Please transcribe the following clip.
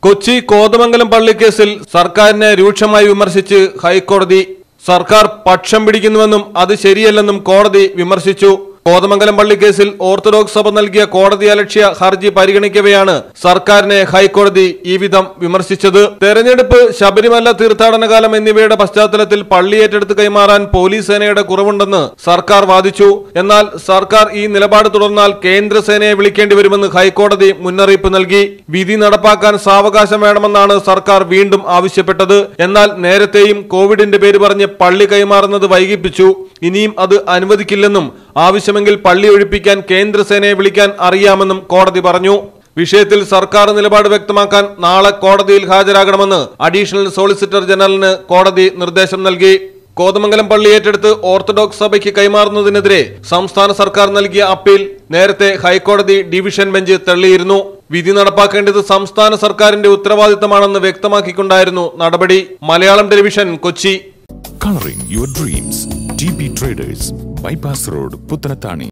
കൊച്ചി കോതമംഗലം പള്ളിക്കേസിൽ സർക്കാരിനെ രൂക്ഷമായി വിമർശിച്ച് ഹൈക്കോടതി സർക്കാർ പക്ഷം പിടിക്കുന്നുവെന്നും അത് ശരിയല്ലെന്നും കോടതി വിമർശിച്ചു കോതമംഗലം പള്ളിക്കേസിൽ ഓർത്തഡോക്സ് സഭ നൽകിയ കോടതി അലക്ഷ്യ ഹർജി പരിഗണിക്കവെയാണ് സർക്കാരിനെ ഹൈക്കോടതി ഈ വിധം വിമർശിച്ചത് തെരഞ്ഞെടുപ്പ് ശബരിമല തീർത്ഥാടന കാലം എന്നിവയുടെ പശ്ചാത്തലത്തിൽ പള്ളി ഏറ്റെടുത്ത് കൈമാറാൻ പോലീസ് സേനയുടെ കുറവുണ്ടെന്ന് സർക്കാർ വാദിച്ചു എന്നാൽ സർക്കാർ ഈ നിലപാട് തുടർന്നാൽ കേന്ദ്ര സേനയെ വിളിക്കേണ്ടി വരുമെന്ന് ഹൈക്കോടതി മുന്നറിയിപ്പ് നൽകി വിധി നടപ്പാക്കാൻ സാവകാശം വേണമെന്നാണ് സർക്കാർ വീണ്ടും ആവശ്യപ്പെട്ടത് എന്നാൽ നേരത്തെയും കോവിഡിന്റെ പേര് പറഞ്ഞ് പള്ളി കൈമാറുന്നത് വൈകിപ്പിച്ചു ഇനിയും അത് അനുവദിക്കില്ലെന്നും ആവശ്യമെങ്കിൽ പള്ളി ഒഴിപ്പിക്കാൻ കേന്ദ്രസേനയെ വിളിക്കാൻ അറിയാമെന്നും കോടതി പറഞ്ഞു വിഷയത്തിൽ സർക്കാർ നിലപാട് വ്യക്തമാക്കാൻ നാളെ കോടതിയിൽ ഹാജരാകണമെന്ന് അഡീഷണൽ സോളിസിറ്റർ ജനറലിന് കോടതി നിർദ്ദേശം നൽകി കോതമംഗലം പള്ളി ഏറ്റെടുത്ത് ഓർത്തഡോക്സ് സഭയ്ക്ക് കൈമാറുന്നതിനെതിരെ സംസ്ഥാന സർക്കാർ നൽകിയ അപ്പീൽ നേരത്തെ ഹൈക്കോടതി ഡിവിഷൻ ബെഞ്ച് തള്ളിയിരുന്നു വിധി നടപ്പാക്കേണ്ടത് സംസ്ഥാന സർക്കാരിന്റെ ഉത്തരവാദിത്തമാണെന്ന് വ്യക്തമാക്കിക്കൊണ്ടായിരുന്നു നടപടി Malayalam television Kochi Coloring your dreams. TB Traders, Bypass Road, Puttanatani.